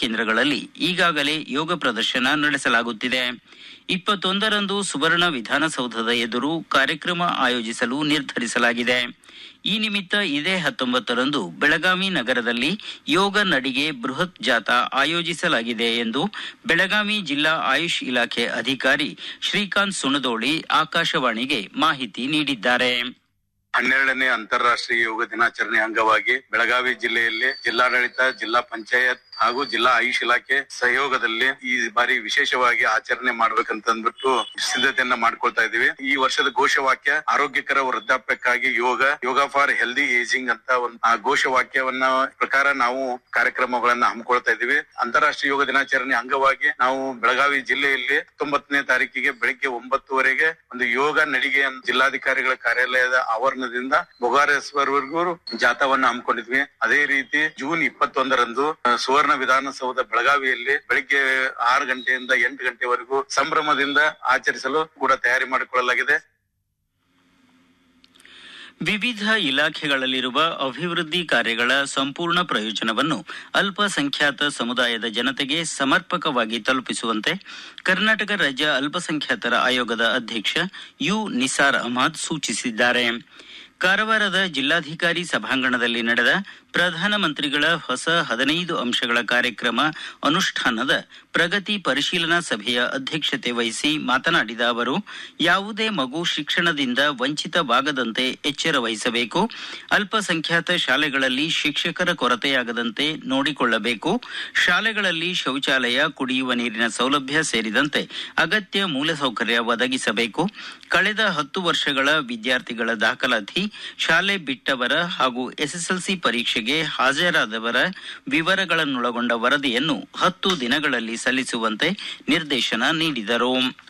ಕೇಂದ್ರಗಳಲ್ಲಿ ಈಗಾಗಲೇ ಯೋಗ ಪ್ರದರ್ಶನ ನಡೆಸಲಾಗುತ್ತಿದೆ ಇಪ್ಪತ್ತೊಂದರಂದು ಸುವರ್ಣ ವಿಧಾನಸೌಧದ ಎದುರು ಕಾರ್ಯಕ್ರಮ ಆಯೋಜಿಸಲು ನಿರ್ಧರಿಸಲಾಗಿದೆ ಈ ನಿಮಿತ್ತ ಇದೇ ಹತ್ತೊಂಬತ್ತರಂದು ಬೆಳಗಾವಿ ನಗರದಲ್ಲಿ ಯೋಗ ನಡಿಗೆ ಬೃಹತ್ ಜಾಥಾ ಆಯೋಜಿಸಲಾಗಿದೆ ಎಂದು ಬೆಳಗಾವಿ ಜಿಲ್ಲಾ ಆಯುಷ್ ಇಲಾಖೆ ಅಧಿಕಾರಿ ಶ್ರೀಕಾಂತ್ ಸುಣದೋಳಿ ಆಕಾಶವಾಣಿಗೆ ಮಾಹಿತಿ ನೀಡಿದ್ದಾರೆ ಹನ್ನೆರಡನೇ ಅಂತಾರಾಷ್ಟ್ರೀಯ ಯೋಗ ದಿನಾಚರಣೆ ಅಂಗವಾಗಿ ಬೆಳಗಾವಿ ಜಿಲ್ಲೆಯಲ್ಲಿ ಜಿಲ್ಲಾಡಳಿತ ಜಿಲ್ಲಾ ಪಂಚಾಯತ್ ಹಾಗೂ ಜಿಲ್ಲಾ ಆಯುಷ್ ಇಲಾಖೆ ಸಹಯೋಗದಲ್ಲಿ ಈ ಬಾರಿ ವಿಶೇಷವಾಗಿ ಆಚರಣೆ ಮಾಡ್ಬೇಕಂತ ಅಂದ್ಬಿಟ್ಟು ಸಿದ್ಧತೆಯನ್ನ ಮಾಡ್ಕೊಳ್ತಾ ಇದೀವಿ ಈ ವರ್ಷದ ಘೋಷವಾಕ್ಯ ಆರೋಗ್ಯಕರ ವೃದ್ಧಾಪ್ಯಕ್ಕಾಗಿ ಯೋಗ ಯೋಗ ಫಾರ್ ಹೆಲ್ದಿ ಏಜಿಂಗ್ ಅಂತ ಒಂದು ಆ ಘೋಷವಾಕ್ಯವನ್ನ ಪ್ರಕಾರ ನಾವು ಕಾರ್ಯಕ್ರಮಗಳನ್ನ ಹಮ್ಮಿಕೊಳ್ತಾ ಇದೀವಿ ಅಂತಾರಾಷ್ಟ್ರೀಯ ಯೋಗ ದಿನಾಚರಣೆ ಅಂಗವಾಗಿ ನಾವು ಬೆಳಗಾವಿ ಜಿಲ್ಲೆಯಲ್ಲಿ ಹತ್ತೊಂಬತ್ತನೇ ತಾರೀಕಿಗೆ ಬೆಳಿಗ್ಗೆ ಒಂಬತ್ತುವರೆಗೆ ಒಂದು ಯೋಗ ನಡಿಗೆ ಅಂತ ಜಿಲ್ಲಾಧಿಕಾರಿಗಳ ಕಾರ್ಯಾಲಯದ ಆವರಣದಿಂದ ಬೊಗಾರೇಶ್ವರ್ವರೆಗೂ ಜಾಥಾವನ್ನ ಹಮ್ಮಿಕೊಂಡಿದ್ವಿ ಅದೇ ರೀತಿ ಜೂನ್ ಇಪ್ಪತ್ತೊಂದರಂದು ಆ, ಸುವರ್ಣ ವಿಧಾನಸೌಧ ಬೆಳಗಾವಿಯಲ್ಲಿ ಬೆಳಿಗ್ಗೆ ಆರು ಗಂಟೆಯಿಂದ ಎಂಟು ಗಂಟೆವರೆಗೂ ಸಂಭ್ರಮದಿಂದ ಆಚರಿಸಲು ಕೂಡ ತಯಾರಿ ಮಾಡಿಕೊಳ್ಳಲಾಗಿದೆ ವಿವಿಧ ಇಲಾಖೆಗಳಲ್ಲಿರುವ ಅಭಿವೃದ್ಧಿ ಕಾರ್ಯಗಳ ಸಂಪೂರ್ಣ ಪ್ರಯೋಜನವನ್ನು ಅಲ್ಪಸಂಖ್ಯಾತ ಸಮುದಾಯದ ಜನತೆಗೆ ಸಮರ್ಪಕವಾಗಿ ತಲುಪಿಸುವಂತೆ ಕರ್ನಾಟಕ ರಾಜ್ಯ ಅಲ್ಪಸಂಖ್ಯಾತರ ಆಯೋಗದ ಅಧ್ಯಕ್ಷ ಯು ನಿಸಾರ್ ಅಹಮದ್ ಸೂಚಿಸಿದ್ದಾರೆ ಕಾರವಾರದ ಜಿಲ್ಲಾಧಿಕಾರಿ ಸಭಾಂಗಣದಲ್ಲಿ ನಡೆದ ಪ್ರಧಾನಮಂತ್ರಿಗಳ ಹೊಸ ಹದಿನೈದು ಅಂಶಗಳ ಕಾರ್ಯಕ್ರಮ ಅನುಷ್ಠಾನದ ಪ್ರಗತಿ ಪರಿಶೀಲನಾ ಸಭೆಯ ಅಧ್ಯಕ್ಷತೆ ವಹಿಸಿ ಮಾತನಾಡಿದ ಅವರು ಯಾವುದೇ ಮಗು ಶಿಕ್ಷಣದಿಂದ ವಂಚಿತವಾಗದಂತೆ ಎಚ್ಚರ ವಹಿಸಬೇಕು ಅಲ್ಪಸಂಖ್ಯಾತ ಶಾಲೆಗಳಲ್ಲಿ ಶಿಕ್ಷಕರ ಕೊರತೆಯಾಗದಂತೆ ನೋಡಿಕೊಳ್ಳಬೇಕು ಶಾಲೆಗಳಲ್ಲಿ ಶೌಚಾಲಯ ಕುಡಿಯುವ ನೀರಿನ ಸೌಲಭ್ಯ ಸೇರಿದಂತೆ ಅಗತ್ಯ ಮೂಲಸೌಕರ್ಯ ಒದಗಿಸಬೇಕು ಕಳೆದ ಹತ್ತು ವರ್ಷಗಳ ವಿದ್ಯಾರ್ಥಿಗಳ ದಾಖಲಾತಿ ಶಾಲೆ ಬಿಟ್ಟವರ ಹಾಗೂ ಎಸ್ಎಸ್ಎಲ್ಸಿ ಪರೀಕ್ಷೆಗೆ ಹಾಜರಾದವರ ವಿವರಗಳನ್ನೊಳಗೊಂಡ ವರದಿಯನ್ನು ಹತ್ತು ದಿನಗಳಲ್ಲಿ ಸಲ್ಲಿಸುವಂತೆ ನಿರ್ದೇಶನ ನೀಡಿದರು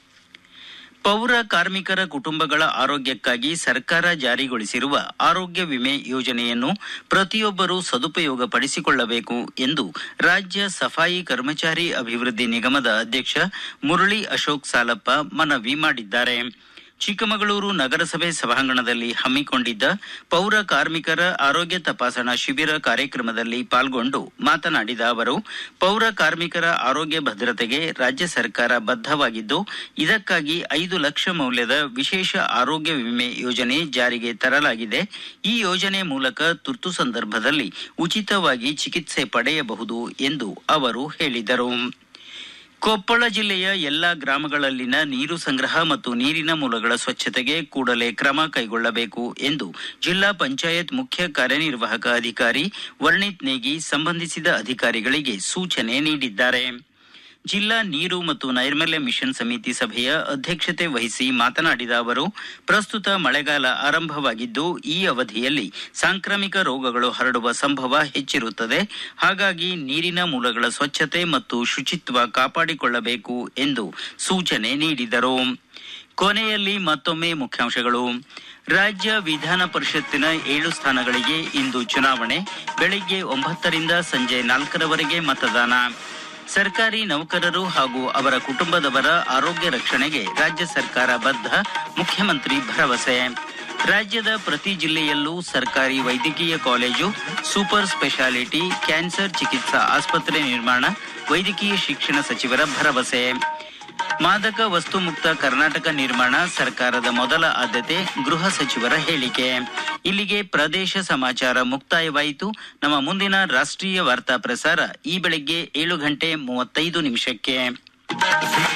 ಪೌರ ಕಾರ್ಮಿಕರ ಕುಟುಂಬಗಳ ಆರೋಗ್ಯಕ್ಕಾಗಿ ಸರ್ಕಾರ ಜಾರಿಗೊಳಿಸಿರುವ ಆರೋಗ್ಯ ವಿಮೆ ಯೋಜನೆಯನ್ನು ಪ್ರತಿಯೊಬ್ಬರೂ ಸದುಪಯೋಗ ಪಡಿಸಿಕೊಳ್ಳಬೇಕು ಎಂದು ರಾಜ್ಯ ಸಫಾಯಿ ಕರ್ಮಚಾರಿ ಅಭಿವೃದ್ಧಿ ನಿಗಮದ ಅಧ್ಯಕ್ಷ ಮುರಳಿ ಅಶೋಕ್ ಸಾಲಪ್ಪ ಮನವಿ ಮಾಡಿದ್ದಾರೆ ಚಿಕ್ಕಮಗಳೂರು ನಗರಸಭೆ ಸಭಾಂಗಣದಲ್ಲಿ ಹಮ್ಮಿಕೊಂಡಿದ್ದ ಪೌರ ಕಾರ್ಮಿಕರ ಆರೋಗ್ಯ ತಪಾಸಣಾ ಶಿಬಿರ ಕಾರ್ಯಕ್ರಮದಲ್ಲಿ ಪಾಲ್ಗೊಂಡು ಮಾತನಾಡಿದ ಅವರು ಪೌರ ಕಾರ್ಮಿಕರ ಆರೋಗ್ಯ ಭದ್ರತೆಗೆ ರಾಜ್ಯ ಸರ್ಕಾರ ಬದ್ಧವಾಗಿದ್ದು ಇದಕ್ಕಾಗಿ ಐದು ಲಕ್ಷ ಮೌಲ್ಯದ ವಿಶೇಷ ಆರೋಗ್ಯ ವಿಮೆ ಯೋಜನೆ ಜಾರಿಗೆ ತರಲಾಗಿದೆ ಈ ಯೋಜನೆ ಮೂಲಕ ತುರ್ತು ಸಂದರ್ಭದಲ್ಲಿ ಉಚಿತವಾಗಿ ಚಿಕಿತ್ಸೆ ಪಡೆಯಬಹುದು ಎಂದು ಅವರು ಹೇಳಿದರು ಕೊಪ್ಪಳ ಜಿಲ್ಲೆಯ ಎಲ್ಲಾ ಗ್ರಾಮಗಳಲ್ಲಿನ ನೀರು ಸಂಗ್ರಹ ಮತ್ತು ನೀರಿನ ಮೂಲಗಳ ಸ್ವಚ್ಛತೆಗೆ ಕೂಡಲೇ ಕ್ರಮ ಕೈಗೊಳ್ಳಬೇಕು ಎಂದು ಜಿಲ್ಲಾ ಪಂಚಾಯತ್ ಮುಖ್ಯ ಕಾರ್ಯನಿರ್ವಾಹಕ ಅಧಿಕಾರಿ ವರ್ಣಿತ್ ನೇಗಿ ಸಂಬಂಧಿಸಿದ ಅಧಿಕಾರಿಗಳಿಗೆ ಸೂಚನೆ ನೀಡಿದ್ದಾರೆ ಜಿಲ್ಲಾ ನೀರು ಮತ್ತು ನೈರ್ಮಲ್ಯ ಮಿಷನ್ ಸಮಿತಿ ಸಭೆಯ ಅಧ್ಯಕ್ಷತೆ ವಹಿಸಿ ಮಾತನಾಡಿದ ಅವರು ಪ್ರಸ್ತುತ ಮಳೆಗಾಲ ಆರಂಭವಾಗಿದ್ದು ಈ ಅವಧಿಯಲ್ಲಿ ಸಾಂಕ್ರಾಮಿಕ ರೋಗಗಳು ಹರಡುವ ಸಂಭವ ಹೆಚ್ಚಿರುತ್ತದೆ ಹಾಗಾಗಿ ನೀರಿನ ಮೂಲಗಳ ಸ್ವಚ್ಛತೆ ಮತ್ತು ಶುಚಿತ್ವ ಕಾಪಾಡಿಕೊಳ್ಳಬೇಕು ಎಂದು ಸೂಚನೆ ನೀಡಿದರು ಕೊನೆಯಲ್ಲಿ ಮತ್ತೊಮ್ಮೆ ಮುಖ್ಯಾಂಶಗಳು ರಾಜ್ಯ ವಿಧಾನ ಪರಿಷತ್ತಿನ ಏಳು ಸ್ಥಾನಗಳಿಗೆ ಇಂದು ಚುನಾವಣೆ ಬೆಳಿಗ್ಗೆ ಒಂಬತ್ತರಿಂದ ಸಂಜೆ ನಾಲ್ಕರವರೆಗೆ ಮತದಾನ ಸರ್ಕಾರಿ ನೌಕರರು ಹಾಗೂ ಅವರ ಕುಟುಂಬದವರ ಆರೋಗ್ಯ ರಕ್ಷಣೆಗೆ ರಾಜ್ಯ ಸರ್ಕಾರ ಬದ್ಧ ಮುಖ್ಯಮಂತ್ರಿ ಭರವಸೆ ರಾಜ್ಯದ ಪ್ರತಿ ಜಿಲ್ಲೆಯಲ್ಲೂ ಸರ್ಕಾರಿ ವೈದ್ಯಕೀಯ ಕಾಲೇಜು ಸೂಪರ್ ಸ್ಪೆಷಾಲಿಟಿ ಕ್ಯಾನ್ಸರ್ ಚಿಕಿತ್ಸಾ ಆಸ್ಪತ್ರೆ ನಿರ್ಮಾಣ ವೈದ್ಯಕೀಯ ಶಿಕ್ಷಣ ಸಚಿವರ ಭರವಸೆ ಮಾದಕ ವಸ್ತು ಮುಕ್ತ ಕರ್ನಾಟಕ ನಿರ್ಮಾಣ ಸರ್ಕಾರದ ಮೊದಲ ಆದ್ಯತೆ ಗೃಹ ಸಚಿವರ ಹೇಳಿಕೆ ಇಲ್ಲಿಗೆ ಪ್ರದೇಶ ಸಮಾಚಾರ ಮುಕ್ತಾಯವಾಯಿತು ನಮ್ಮ ಮುಂದಿನ ರಾಷ್ಟ್ರೀಯ ವಾರ್ತಾ ಪ್ರಸಾರ ಈ ಬೆಳಗ್ಗೆ ಏಳು ಗಂಟೆ ಮೂವತ್ತೈದು ನಿಮಿಷಕ್ಕೆ